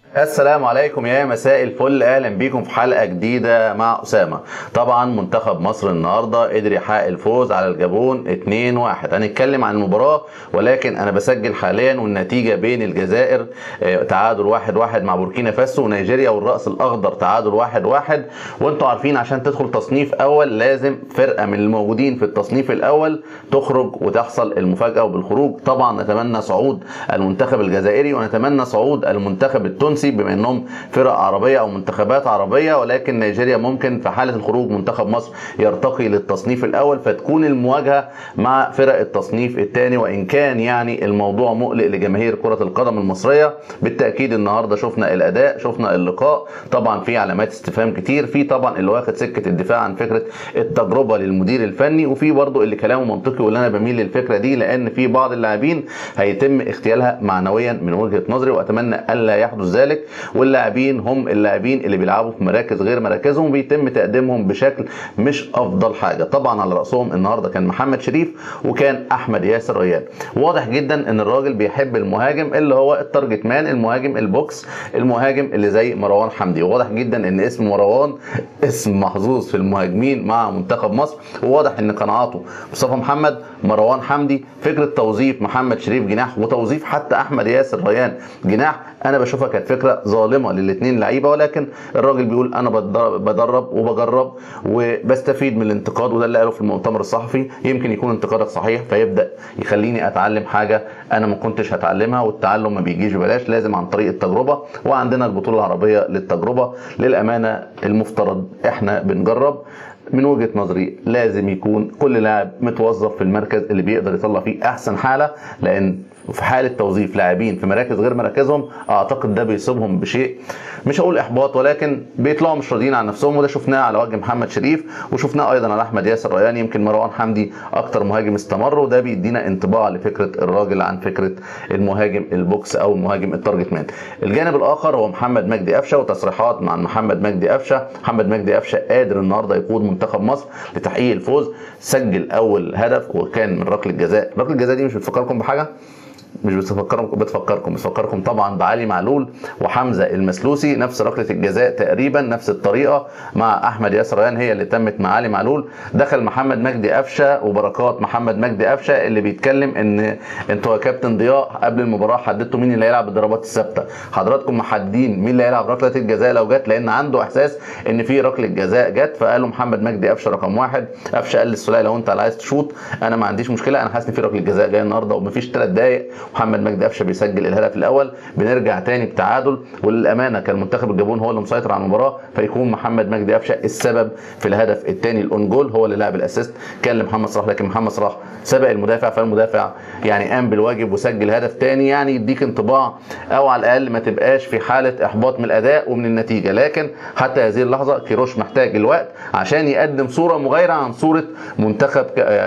السلام عليكم يا مساء الفل اهلا بيكم في حلقه جديده مع اسامه طبعا منتخب مصر النهارده قدر يحقق الفوز على الجابون 2-1 هنتكلم عن المباراه ولكن انا بسجل حاليا والنتيجه بين الجزائر آه، تعادل 1-1 مع بوركينا فاسو ونيجيريا والراس الاخضر تعادل 1-1 وانتوا عارفين عشان تدخل تصنيف اول لازم فرقه من الموجودين في التصنيف الاول تخرج وتحصل المفاجاه وبالخروج طبعا نتمنى صعود المنتخب الجزائري ونتمنى صعود المنتخب التونسي بما انهم فرق عربيه او منتخبات عربيه ولكن نيجيريا ممكن في حاله الخروج منتخب مصر يرتقي للتصنيف الاول فتكون المواجهه مع فرق التصنيف الثاني وان كان يعني الموضوع مقلق لجماهير كره القدم المصريه بالتاكيد النهارده شفنا الاداء شفنا اللقاء طبعا في علامات استفهام كتير في طبعا اللي واخد سكه الدفاع عن فكره التجربه للمدير الفني وفي برضه اللي كلامه منطقي واللي انا بميل للفكره دي لان في بعض اللاعبين هيتم اغتيالها معنويا من وجهه نظري واتمنى الا يحدث ذلك واللاعبين هم اللاعبين اللي بيلعبوا في مراكز غير مراكزهم بيتم تقديمهم بشكل مش افضل حاجه طبعا على راسهم النهارده كان محمد شريف وكان احمد ياسر ريان واضح جدا ان الراجل بيحب المهاجم اللي هو التارجت مان المهاجم البوكس المهاجم اللي زي مروان حمدي واضح جدا ان اسم مروان اسم محظوظ في المهاجمين مع منتخب مصر وواضح ان قناعاته مصطفى محمد مروان حمدي فكره توظيف محمد شريف جناح وتوظيف حتى احمد ياسر ريان جناح انا بشوفها كانت فكره ظالمه للاثنين لعيبه ولكن الراجل بيقول انا بدرب بدرب وبجرب وبستفيد من الانتقاد وده اللي قاله في المؤتمر الصحفي يمكن يكون انتقادك صحيح فيبدا يخليني اتعلم حاجه انا ما كنتش هتعلمها والتعلم ما بيجيش ببلاش لازم عن طريق التجربه وعندنا البطوله العربيه للتجربه للامانه المفترض احنا بنجرب من وجهه نظري لازم يكون كل لاعب متوظف في المركز اللي بيقدر يطلع فيه احسن حاله لان في حاله توظيف لاعبين في مراكز غير مراكزهم اعتقد ده بيصيبهم بشيء مش هقول احباط ولكن بيطلعوا مش راضيين عن نفسهم وده شفناه على وجه محمد شريف وشفناه ايضا على احمد ياسر ريان يمكن مروان حمدي اكتر مهاجم استمر وده بيدينا انطباع لفكره الراجل عن فكره المهاجم البوكس او المهاجم التارجت مان الجانب الاخر هو محمد مجدي قفشه وتصريحات مع محمد مجدي قفشه محمد مجدي قفشه قادر النهارده يقود منتخب مصر لتحقيق الفوز سجل اول هدف وكان من ركله جزاء ركله الجزاء دي مش بتفكركم بحاجه مش بتفكركم بتفكركم بتفكركم طبعا بعلي معلول وحمزه المسلوسي نفس ركله الجزاء تقريبا نفس الطريقه مع احمد ياسر ريان هي اللي تمت مع علي معلول دخل محمد مجدي قفشه وبركات محمد مجدي قفشه اللي بيتكلم ان انتوا يا كابتن ضياء قبل المباراه حددتوا مين اللي هيلعب الضربات الثابته حضراتكم محددين مين اللي هيلعب ركله الجزاء لو جت لان عنده احساس ان في ركله جزاء جت فقالوا محمد مجدي قفشه رقم واحد قفشه قال للسوليه لو انت عايز تشوط انا ما عنديش مشكله انا حاسس ان في ركله جزاء جايه النهارده ومفيش ثلاث دقائق محمد مجدي قفشه بيسجل الهدف الاول بنرجع تاني بتعادل وللامانه كان منتخب الجابون هو اللي مسيطر على المباراه فيكون محمد مجدي قفشه السبب في الهدف الثاني الاون جول هو اللي لعب الاسيست كان لمحمد صلاح لكن محمد صلاح سبق المدافع فالمدافع يعني قام بالواجب وسجل هدف ثاني يعني يديك انطباع او على الاقل ما تبقاش في حاله احباط من الاداء ومن النتيجه لكن حتى هذه اللحظه كيروش محتاج الوقت عشان يقدم صوره مغايره عن صوره منتخب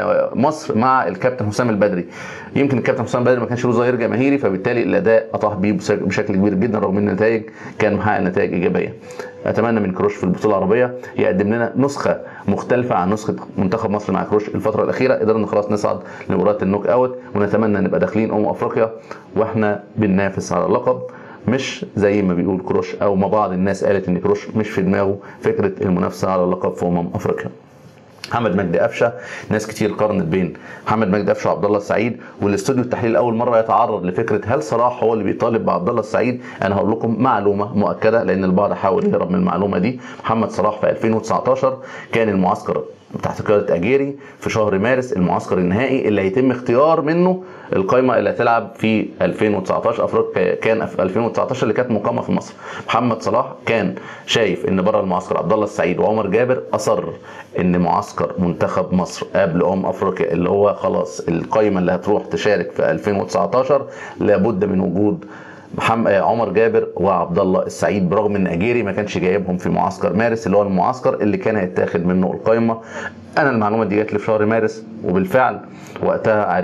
مصر مع الكابتن حسام البدري يمكن الكابتن حسام البدري ما كانش له ظهير جماهيري فبالتالي الاداء اطاح بيه بشكل كبير جدا رغم ان النتائج كان محقق نتائج ايجابيه اتمنى من كروش في البطوله العربيه يقدم لنا نسخه مختلفه عن نسخه منتخب مصر مع كروش الفتره الاخيره قدرنا خلاص نصعد لمباراه النوك اوت ونتمنى نبقى داخلين امم افريقيا واحنا بننافس على اللقب مش زي ما بيقول كروش او ما بعض الناس قالت ان كروش مش في دماغه فكره المنافسه على اللقب في امم افريقيا محمد مجدي قفشه ناس كتير قارنت بين محمد مجدي قفشه وعبد الله السعيد والاستوديو التحليل اول مره يتعرض لفكره هل صلاح هو اللي بيطالب بعبد الله السعيد انا هقول لكم معلومه مؤكده لان البعض حاول يهرب من المعلومه دي محمد صلاح في 2019 كان المعسكر تحت قياده اجيري في شهر مارس المعسكر النهائي اللي هيتم اختيار منه القائمه اللي هتلعب في 2019 افريقيا كان في 2019 اللي كانت مقامه في مصر محمد صلاح كان شايف ان بره المعسكر عبد الله السعيد وعمر جابر اصر ان معسكر منتخب مصر قبل ام افريقيا اللي هو خلاص القائمه اللي هتروح تشارك في 2019 لابد من وجود محمد عمر جابر وعبد الله السعيد برغم ان اجيري ما كانش جايبهم في معسكر مارس اللي هو المعسكر اللي كان هيتاخد منه القائمه انا المعلومه دي جات لي في شهر مارس وبالفعل وقتها عرفت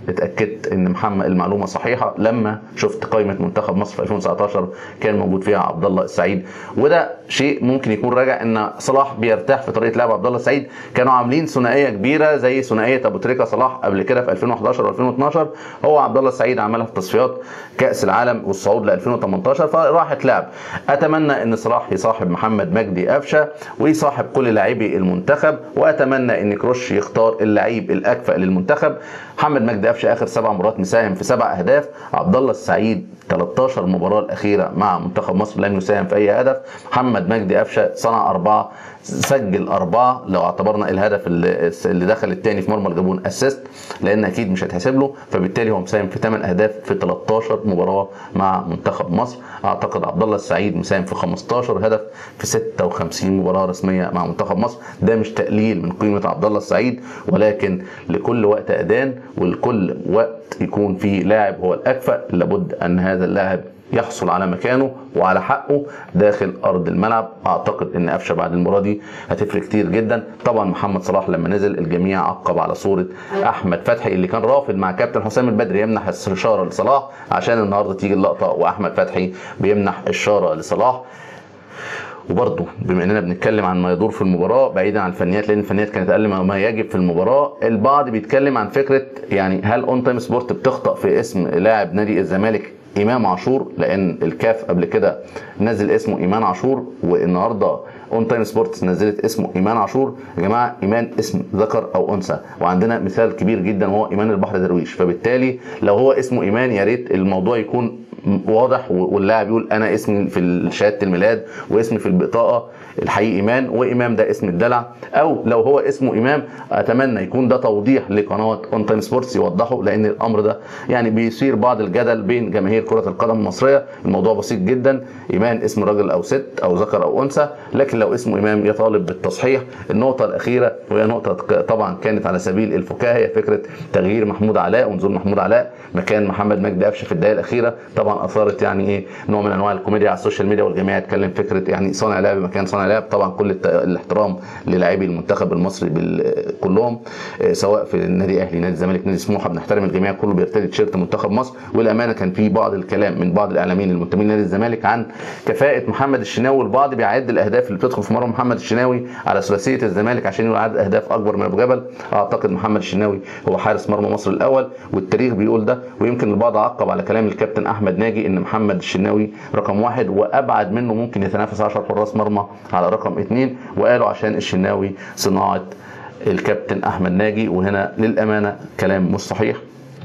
اتاكدت ان محمد المعلومه صحيحه لما شفت قائمه منتخب مصر في 2019 كان موجود فيها عبد الله السعيد وده شيء ممكن يكون راجع ان صلاح بيرتاح في طريقه لعب عبد الله السعيد كانوا عاملين ثنائيه كبيره زي ثنائيه ابو تريكه صلاح قبل كده في 2011 و2012 هو عبد الله السعيد عملها في تصفيات كاس العالم والصعود ل 2018 فراحت لعب اتمنى ان صلاح يصاحب محمد مجدي قفشه ويصاحب كل لاعبي المنتخب واتمنى ان كروش يختار اللعيب الاكفأ للمنتخب محمد مجدي قفشه اخر سبع مرات مساهم في سبع اهداف عبد الله السعيد 13 مباراه الاخيره مع منتخب مصر لم يساهم في اي هدف محمد مجدي قفشه صنع اربعه سجل اربعه لو اعتبرنا الهدف اللي اللي دخل الثاني في مرمى الجابون اسيست لان اكيد مش هيتحسب له فبالتالي هو مساهم في 8 اهداف في 13 مباراه مع منتخب مصر اعتقد عبد الله السعيد مساهم في 15 هدف في 56 مباراه رسميه مع منتخب مصر ده مش تقليل من قيمه عبد الله السعيد ولكن لكل وقت اذان ولكل وقت يكون فيه لاعب هو الاكفأ لابد ان هذا اللاعب يحصل على مكانه وعلى حقه داخل ارض الملعب اعتقد ان قفشه بعد المباراه دي هتفرق كتير جدا طبعا محمد صلاح لما نزل الجميع عقب على صوره احمد فتحي اللي كان رافض مع كابتن حسام البدري يمنح الاشاره لصلاح عشان النهارده تيجي اللقطه واحمد فتحي بيمنح اشاره لصلاح وبرضه بما اننا بنتكلم عن ما يدور في المباراه بعيدا عن الفنيات لان الفنيات كانت اقل ما يجب في المباراه البعض بيتكلم عن فكره يعني هل اون تايم سبورت بتخطا في اسم لاعب نادي الزمالك امام عاشور لان الكاف قبل كده نزل اسمه ايمان عاشور والنهارده اون تايم سبورتس نزلت اسمه ايمان عاشور يا جماعه ايمان اسم ذكر او انثى وعندنا مثال كبير جدا وهو ايمان البحر درويش فبالتالي لو هو اسمه ايمان يا ريت الموضوع يكون واضح واللاعب يقول انا اسمي في شهاده الميلاد واسمي في البطاقه الحقيقي ايمان وامام ده اسم الدلع او لو هو اسمه امام اتمنى يكون ده توضيح لقناه اون تايم سبورتس يوضحه لان الامر ده يعني بيثير بعض الجدل بين جماهير كره القدم المصريه الموضوع بسيط جدا ايمان اسم راجل او ست او ذكر او انثى لكن لو اسمه امام يطالب بالتصحيح النقطه الاخيره وهي نقطه طبعا كانت على سبيل الفكاهه هي فكره تغيير محمود علاء ونزول محمود علاء مكان محمد مجدي قفشه في الدقائق الاخيره طبعا اثارت يعني ايه نوع من انواع الكوميديا على السوشيال ميديا والجميع اتكلم فكره يعني صانع لعب مكان صانع لعب طبعا كل الاحترام للاعبي المنتخب المصري كلهم سواء في النادي الاهلي نادي الزمالك نادي سموحه بنحترم الجميع كله بيرتدي تيشيرت منتخب مصر والامانه كان في بعض الكلام من بعض الاعلاميين المنتمين لنادي الزمالك عن كفاءه محمد الشناوي البعض بيعد الاهداف اللي بتدخل في مرمى محمد الشناوي على ثلاثيه الزمالك عشان يقول عدد اهداف اكبر من ابو جبل اعتقد محمد الشناوي هو حارس مرمى مصر الاول والتاريخ بيقول ده ويمكن البعض عقب على كلام الكابتن احمد ناجي ان محمد الشناوي رقم واحد وابعد منه ممكن يتنافس 10 حراس مرمى على رقم اثنين وقالوا عشان الشناوي صناعه الكابتن احمد ناجي وهنا للامانه كلام مش صحيح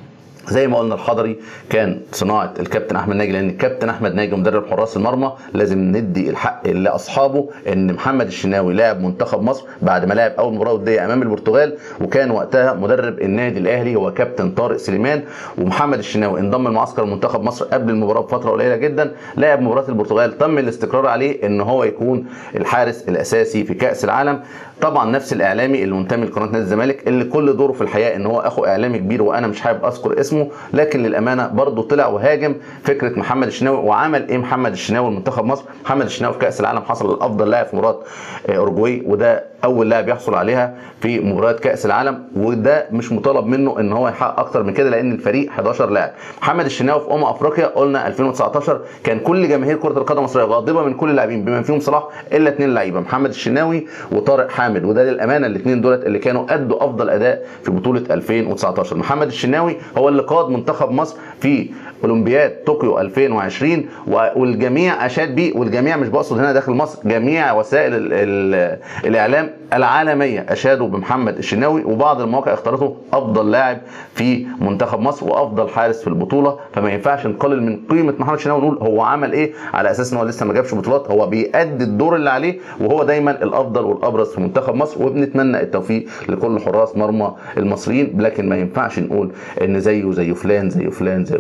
زي ما قلنا الحضري كان صناعه الكابتن احمد ناجي لان الكابتن احمد ناجي مدرب حراس المرمى لازم ندي الحق لاصحابه ان محمد الشناوي لاعب منتخب مصر بعد ما لعب اول مباراه وديه امام البرتغال وكان وقتها مدرب النادي الاهلي هو كابتن طارق سليمان ومحمد الشناوي انضم لمعسكر منتخب مصر قبل المباراه بفتره قليله جدا لعب مباراه البرتغال تم الاستقرار عليه ان هو يكون الحارس الاساسي في كاس العالم طبعا نفس الاعلامي اللي منتمي لقناه نادي الزمالك اللي كل دوره في الحياه ان هو اخو اعلامي كبير وانا مش حابب اذكر اسمه لكن للامانه برضه طلع وهاجم فكره محمد الشناوي وعمل ايه محمد الشناوي لمنتخب مصر محمد الشناوي في كاس العالم حصل الافضل لاعب في مباراه اورجواي وده اول لاعب يحصل عليها في مباريات كاس العالم وده مش مطالب منه ان هو يحقق اكتر من كده لان الفريق 11 لاعب محمد الشناوي في امم افريقيا قلنا 2019 كان كل جماهير كره القدم المصريه غاضبه من كل اللاعبين بما فيهم صلاح الا اثنين لعيبه محمد الشناوي وطارق حامد وده للامانه الاثنين دولت اللي كانوا ادوا افضل اداء في بطوله 2019 محمد الشناوي هو اللي قاد منتخب مصر في اولمبياد طوكيو 2020 والجميع اشاد بيه والجميع مش بقصد هنا داخل مصر جميع وسائل ال ال الاعلام العالميه اشادوا بمحمد الشناوي وبعض المواقع اختارته افضل لاعب في منتخب مصر وافضل حارس في البطوله فما ينفعش نقلل من قيمه محمد الشناوي ونقول هو عمل ايه على اساس ان هو لسه ما جابش بطولات هو بيأدي الدور اللي عليه وهو دايما الافضل والابرز في منتخب مصر وبنتمنى التوفيق لكل حراس مرمى المصريين لكن ما ينفعش نقول ان زيه زي فلان زي فلان زي فلان لا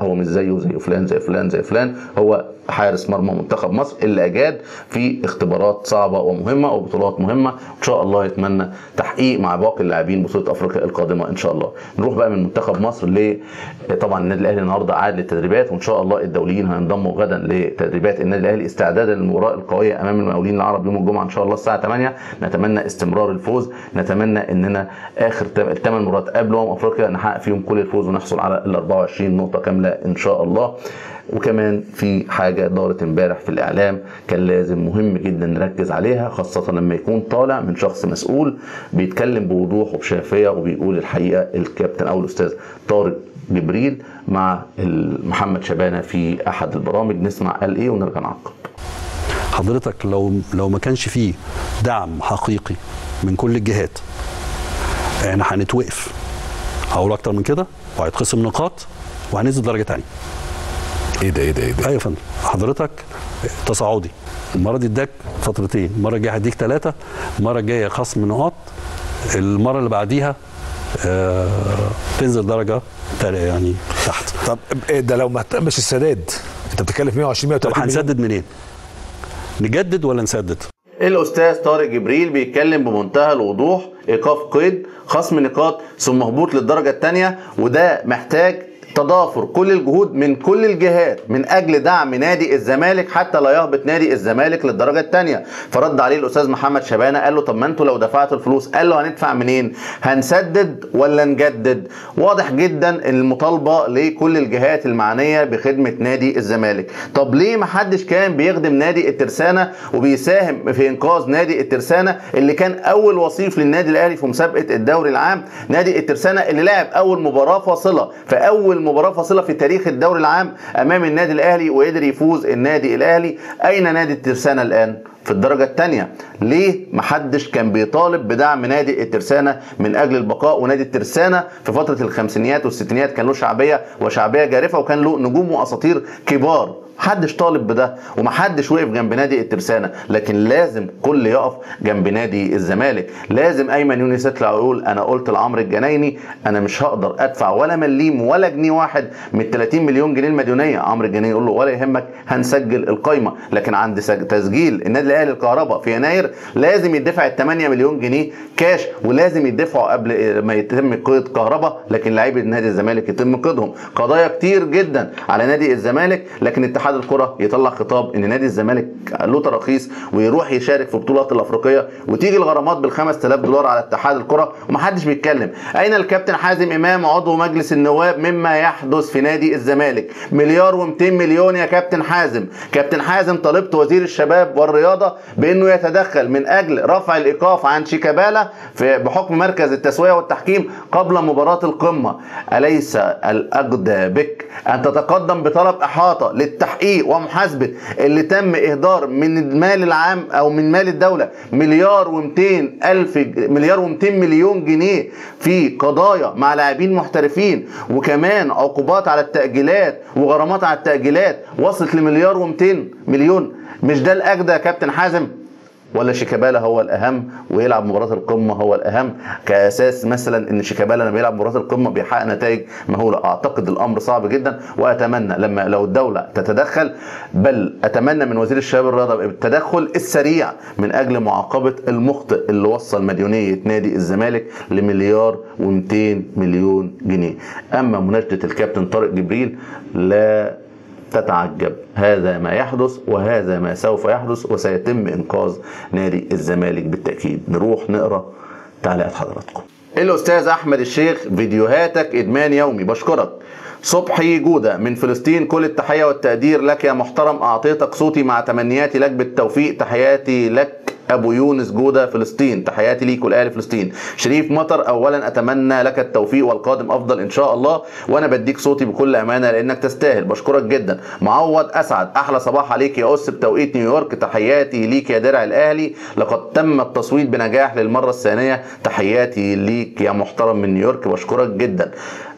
هو مش زيه زي فلان زي فلان زي فلان هو حارس مرمى منتخب مصر اللي اجاد في اختبارات صعبه ومهمه وبطولات مهمه وان شاء الله يتمنى تحقيق مع باقي اللاعبين بطوله افريقيا القادمه ان شاء الله نروح بقى من منتخب مصر ل طبعا النادي الاهلي النهارده عاد للتدريبات وان شاء الله الدوليين هينضموا غدا لتدريبات النادي الاهلي استعدادا للمباراه القويه امام المقاولين العرب يوم الجمعه ان شاء الله الساعه 8 نتمنى استمرار الفوز نتمنى اننا اخر الثمان مرات قبل امم افريقيا نحقق فيهم كل الفوز ونحصل على ال 24 نقطه كامله ان شاء الله وكمان في حاجه دارت امبارح في الاعلام كان لازم مهم جدا نركز عليها خاصه لما يكون طالع من شخص مسؤول بيتكلم بوضوح وبشفافيه وبيقول الحقيقه الكابتن او الاستاذ طارق جبريل مع محمد شبانه في احد البرامج نسمع قال ايه ونرجع نعقب حضرتك لو لو ما كانش فيه دعم حقيقي من كل الجهات احنا هنتوقف هقول اكتر من كده وهيتخصم نقاط وهننزل درجه ثانيه ايه ده ايه ده ايه ده ايوه يا فندم حضرتك تصاعدي المره دي اداك فترتين المره الجايه هديك ثلاثه المره الجايه خصم نقاط المره اللي بعديها آه تنزل درجه يعني تحت طب ده لو ما اهتمش السداد انت بتتكلم في 120 130 طب هنسدد منين؟ نجدد ولا نسدد؟ الاستاذ طارق جبريل بيتكلم بمنتهى الوضوح ايقاف قيد خصم نقاط ثم هبوط للدرجه الثانيه وده محتاج تضافر كل الجهود من كل الجهات من اجل دعم نادي الزمالك حتى لا يهبط نادي الزمالك للدرجه الثانيه فرد عليه الاستاذ محمد شبانه قال له طب ما انتوا لو دفعتوا الفلوس قال له هندفع منين هنسدد ولا نجدد واضح جدا المطالبه لكل الجهات المعنيه بخدمه نادي الزمالك طب ليه ما حدش كان بيخدم نادي الترسانه وبيساهم في انقاذ نادي الترسانه اللي كان اول وصيف للنادي الاهلي في مسابقه الدوري العام نادي الترسانه اللي لعب اول مباراه فاصله في اول مباراه فاصله في تاريخ الدوري العام امام النادي الاهلي وقدر يفوز النادي الاهلي اين نادي الترسانه الان في الدرجة الثانية ليه محدش كان بيطالب بدعم نادي الترسانة من أجل البقاء ونادي الترسانة في فترة الخمسينيات والستينيات كان له شعبية وشعبية جارفة وكان له نجوم وأساطير كبار محدش طالب بده ومحدش وقف جنب نادي الترسانة لكن لازم كل يقف جنب نادي الزمالك لازم ايمن يونس يطلع ويقول انا قلت لعمرو الجنايني انا مش هقدر ادفع ولا مليم ولا جنيه واحد من 30 مليون جنيه المديونيه عمرو الجنايني يقول له ولا يهمك هنسجل القايمه لكن عند تسجيل النادي الاهلي الكهرباء في يناير لازم يدفع ال 8 مليون جنيه كاش ولازم يدفعوا قبل ما يتم قيد كهرباء لكن لعيبه نادي الزمالك يتم قيدهم قضايا كتير جدا على نادي الزمالك لكن اتحاد الكره يطلع خطاب ان نادي الزمالك له تراخيص ويروح يشارك في البطولات الافريقيه وتيجي الغرامات بال 5000 دولار على اتحاد الكره ومحدش بيتكلم اين الكابتن حازم امام عضو مجلس النواب مما يحدث في نادي الزمالك مليار و200 مليون يا كابتن حازم كابتن حازم طالبت وزير الشباب والرياضه بانه يتدخل من اجل رفع الايقاف عن شيكابالا في بحكم مركز التسويه والتحكيم قبل مباراه القمه اليس الاجدى بك ان تتقدم بطلب احاطه للتحقيق ومحاسبه اللي تم اهدار من المال العام او من مال الدوله مليار و200 الف مليار و200 مليون جنيه في قضايا مع لاعبين محترفين وكمان عقوبات على التاجيلات وغرامات على التاجيلات وصلت لمليار و200 مليون مش ده الاجدى يا كابتن حازم ولا شيكابالا هو الاهم ويلعب مباراه القمه هو الاهم كاساس مثلا ان شيكابالا لما يلعب مباراه القمه بيحقق نتائج مهوله اعتقد الامر صعب جدا واتمنى لما لو الدوله تتدخل بل اتمنى من وزير الشباب والرياضه التدخل السريع من اجل معاقبه المخطئ اللي وصل مديونيه نادي الزمالك لمليار و200 مليون جنيه اما مناشده الكابتن طارق جبريل لا تتعجب هذا ما يحدث وهذا ما سوف يحدث وسيتم انقاذ نادي الزمالك بالتاكيد نروح نقرا تعليقات حضراتكم الاستاذ احمد الشيخ فيديوهاتك ادمان يومي بشكرك صبحي جودة من فلسطين كل التحية والتقدير لك يا محترم أعطيتك صوتي مع تمنياتي لك بالتوفيق تحياتي لك ابو يونس جوده فلسطين تحياتي ليك والاهلي فلسطين شريف مطر اولا اتمنى لك التوفيق والقادم افضل ان شاء الله وانا بديك صوتي بكل امانه لانك تستاهل بشكرك جدا معوض اسعد احلى صباح عليك يا اس بتوقيت نيويورك تحياتي ليك يا درع الاهلي لقد تم التصويت بنجاح للمره الثانيه تحياتي ليك يا محترم من نيويورك بشكرك جدا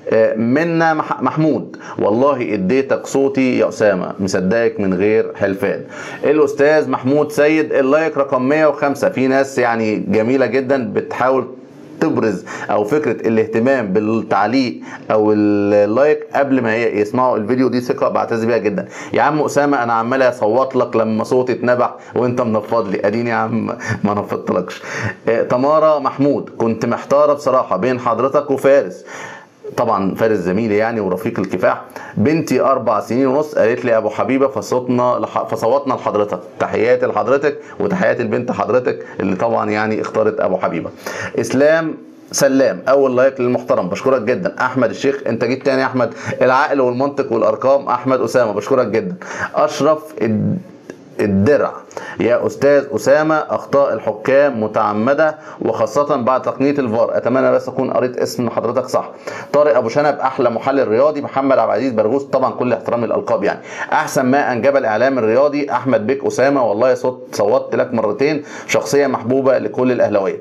منا محمود والله اديتك صوتي يا اسامه مصدقك من غير حلفان الاستاذ محمود سيد اللايك رقم 105 في ناس يعني جميله جدا بتحاول تبرز او فكره الاهتمام بالتعليق او اللايك قبل ما ي- يسمعوا الفيديو دي ثقه بعتز بيها جدا يا عم اسامه انا عمال اصوت لك لما صوتي اتنبح وانت منفض لي اديني يا عم ما نفضتلكش آه، تمارا محمود كنت محتاره بصراحه بين حضرتك وفارس طبعا فارس زميلي يعني ورفيق الكفاح بنتي اربع سنين ونص قالت لي يا ابو حبيبه فصوتنا لح... فصوتنا لحضرتك تحياتي لحضرتك وتحياتي لبنت حضرتك اللي طبعا يعني اختارت ابو حبيبه اسلام سلام اول لايك للمحترم بشكرك جدا احمد الشيخ انت جيت تاني يا احمد العقل والمنطق والارقام احمد اسامه بشكرك جدا اشرف الد... الدرع يا استاذ اسامه اخطاء الحكام متعمده وخاصه بعد تقنيه الفار اتمنى بس اكون قريت اسم حضرتك صح طارق ابو شنب احلى محلل رياضي محمد عبد العزيز برغوث طبعا كل احترامي الالقاب يعني احسن ما انجب الاعلام الرياضي احمد بيك اسامه والله صوت صوتت لك مرتين شخصيه محبوبه لكل الاهلاويه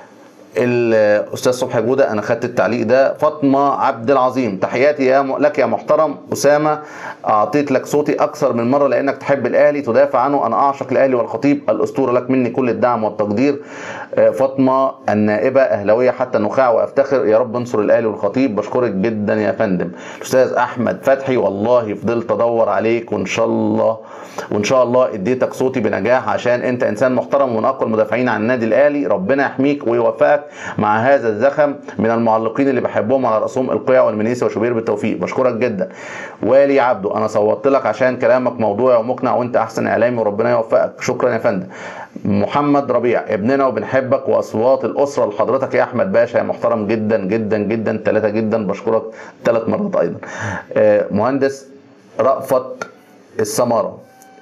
الاستاذ صبحي جوده انا خدت التعليق ده فاطمه عبد العظيم تحياتي يا م... لك يا محترم اسامه اعطيت لك صوتي اكثر من مره لانك تحب الاهلي تدافع عنه انا اعشق الاهلي والخطيب الاسطوره لك مني كل الدعم والتقدير آه، فاطمه النائبه اهلاويه حتى النخاع وافتخر يا رب انصر الاهلي والخطيب بشكرك جدا يا فندم الاستاذ احمد فتحي والله فضلت ادور عليك وان شاء الله وان شاء الله اديتك صوتي بنجاح عشان انت انسان محترم ومن اقوى المدافعين عن النادي الاهلي ربنا يحميك ويوفقك مع هذا الزخم من المعلقين اللي بحبهم على راسهم القيع والمنيسي وشوبير بالتوفيق بشكرك جدا والي عبده انا صوتت لك عشان كلامك موضوعي ومقنع وانت احسن اعلامي وربنا يوفقك شكرا يا فندم محمد ربيع ابننا وبنحبك واصوات الاسره لحضرتك يا احمد باشا يا محترم جدا جدا جدا ثلاثه جدا بشكرك ثلاث مرات ايضا آه، مهندس رأفت السماره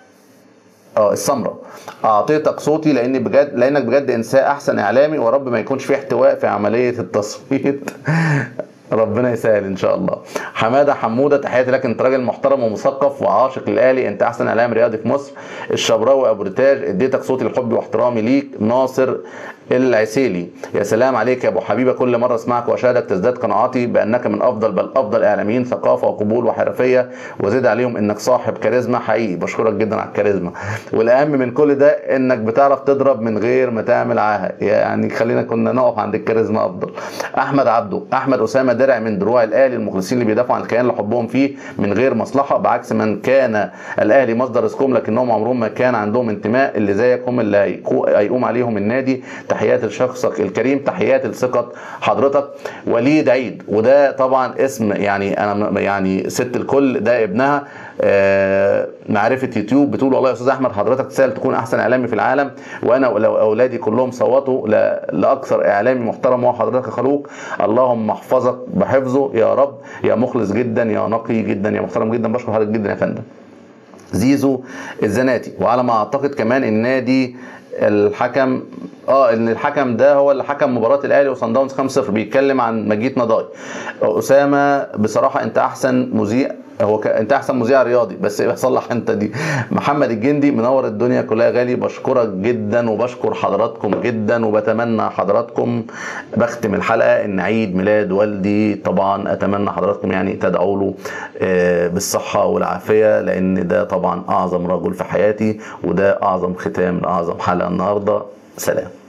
اه السمراء اعطيتك صوتي لاني بجد لانك بجد انسان احسن اعلامي ورب ما يكونش فيه احتواء في عمليه التصويت ربنا يسهل ان شاء الله حماده حموده تحياتي لك انت راجل محترم ومثقف وعاشق الاهلي انت احسن اعلام رياضي في مصر الشبراوي ابو رتاج اديتك صوتي لحبي واحترامي ليك ناصر العسيلي يا سلام عليك يا ابو حبيبه كل مره اسمعك واشاهدك تزداد قناعاتي بانك من افضل بل افضل اعلاميين ثقافه وقبول وحرفيه وزيد عليهم انك صاحب كاريزما حقيقي بشكرك جدا على الكاريزما والاهم من كل ده انك بتعرف تضرب من غير ما تعمل عاهه يعني خلينا كنا نقف عند الكاريزما افضل احمد عبده احمد اسامه درع من دروع الاهلي المخلصين اللي بيدافعوا عن الكيان اللي حبهم فيه من غير مصلحه بعكس من كان الاهلي مصدر رزقهم لكنهم عمرهم ما كان عندهم انتماء اللي زيك هم اللي هيقو- هيقوم عليهم النادي تحيات لشخصك الكريم تحيات لثقه حضرتك وليد عيد وده طبعا اسم يعني انا م- يعني ست الكل ده ابنها آه، معرفه يوتيوب بتقول والله يا استاذ احمد حضرتك تسال تكون احسن اعلامي في العالم وانا ولو اولادي كلهم صوتوا ل- لاكثر اعلامي محترم وهو حضرتك خلوق اللهم احفظك بحفظه يا رب يا مخلص جدا يا نقي جدا يا محترم جدا بشكر حضرتك جدا يا فندم زيزو الزناتي وعلى ما اعتقد كمان النادي الحكم اه ان الحكم ده هو اللي حكم مباراه الاهلي وصن داونز 5-0 بيتكلم عن مجيد نضاي اسامه بصراحه انت احسن مذيع هو ك... انت احسن مذيع رياضي بس صلح انت دي محمد الجندي منور الدنيا كلها يا غالي بشكرك جدا وبشكر حضراتكم جدا وبتمنى حضراتكم بختم الحلقه ان عيد ميلاد والدي طبعا اتمنى حضراتكم يعني تدعوا له آه، بالصحه والعافيه لان ده طبعا اعظم رجل في حياتي وده اعظم ختام لاعظم حلقه النهارده سلام